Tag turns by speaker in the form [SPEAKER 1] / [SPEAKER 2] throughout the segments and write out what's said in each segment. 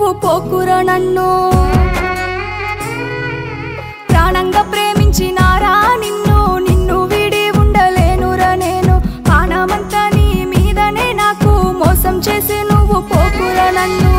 [SPEAKER 1] పోకుర నన్ను ప్రాణంగా ప్రేమించినారా నిన్ను నిన్ను విడి ఉండలేనురా నేను ప్రాణమంతా నీ మీదనే నాకు మోసం చేసి నువ్వు పోకుర నన్ను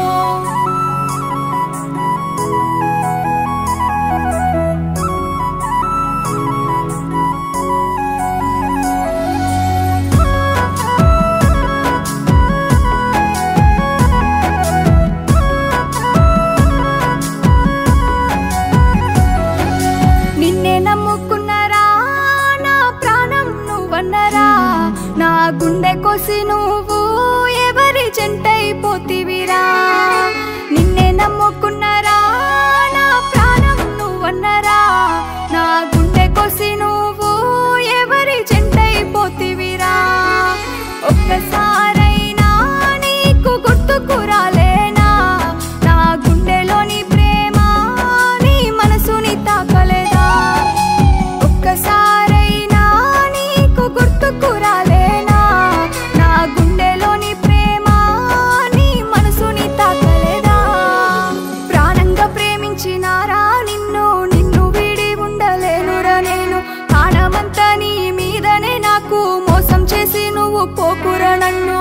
[SPEAKER 1] నిన్నే నమ్ముకున్నరా నా ప్రాణం నువ్వన్నరా నా గుండె కొసి నువ్వు ఎవరి జంటైపోతివిరా నిన్నే నమ్ముకున్నరా నా ప్రాణం నువ్వన్నరా నా గుండె కొసి నువ్వు ఎవరి జంటైపోతివిరా ఒక్కసారైనా నీకు గుర్తుకు రాలేనా నా గుండెలోని ప్రేమ నీ మనసుని తాకలేదా ఒక్కసారైనా నీకు గుర్తుకు రాలేనా నా గుండెలోని ప్రేమ నీ మనసుని తాకలేదా ప్రాణంగా ప్రేమించినారా నిన్ను నిన్ను వీడి ఉండలేనురా నేను ప్రాణమంతా నీ మీదనే నాకు మోసం చేసి నువ్వు పోకురా నన్ను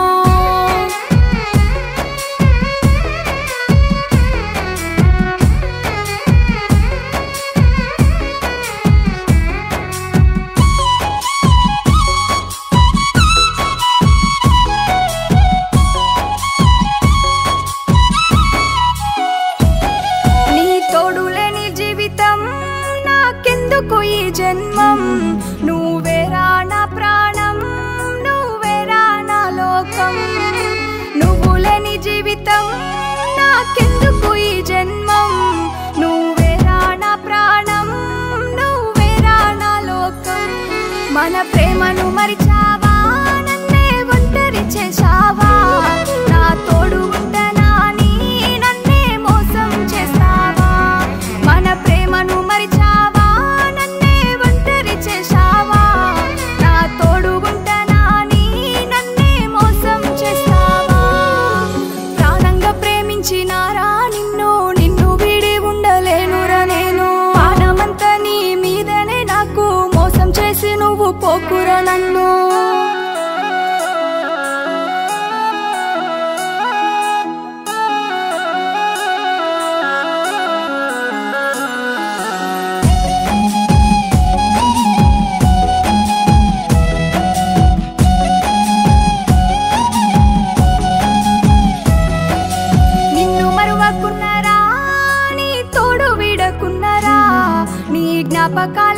[SPEAKER 1] నీ తోడు లేని జీవితం నాకెందుకు ఈ జన్మం నువ్వేరా నా ప్రాణం నువ్వేరా నా లోకం నువ్వు లేని జీవితం నాకెందుకు ఈ జన్మం నువ్వేరా నా ప్రాణం నువ్వేరా నా లోకం మన ప్రేమను మరిచావా నన్నే ఒంటరి చేశావా నా తోడు ఉండనా నీ నన్నే మోసం చేస్తావా మన ప్రేమను మరిచావా నన్నే ఒంటరి చేశావా నా తోడు ఉండనా నీ నన్నే మోసం చేస్తావా ప్రాణంగా ప్రేమించినారా నిన్ను నిన్ను వీడి ఉండలేనురా నేను ప్రాణమంతా నీ మీదనే నాకు మోసం చేసి నువ్వు పోకురా నన్ను నిన్ను మరువకున్నారా నీ తోడు విడకున్నారా నీ జ్ఞాపకాల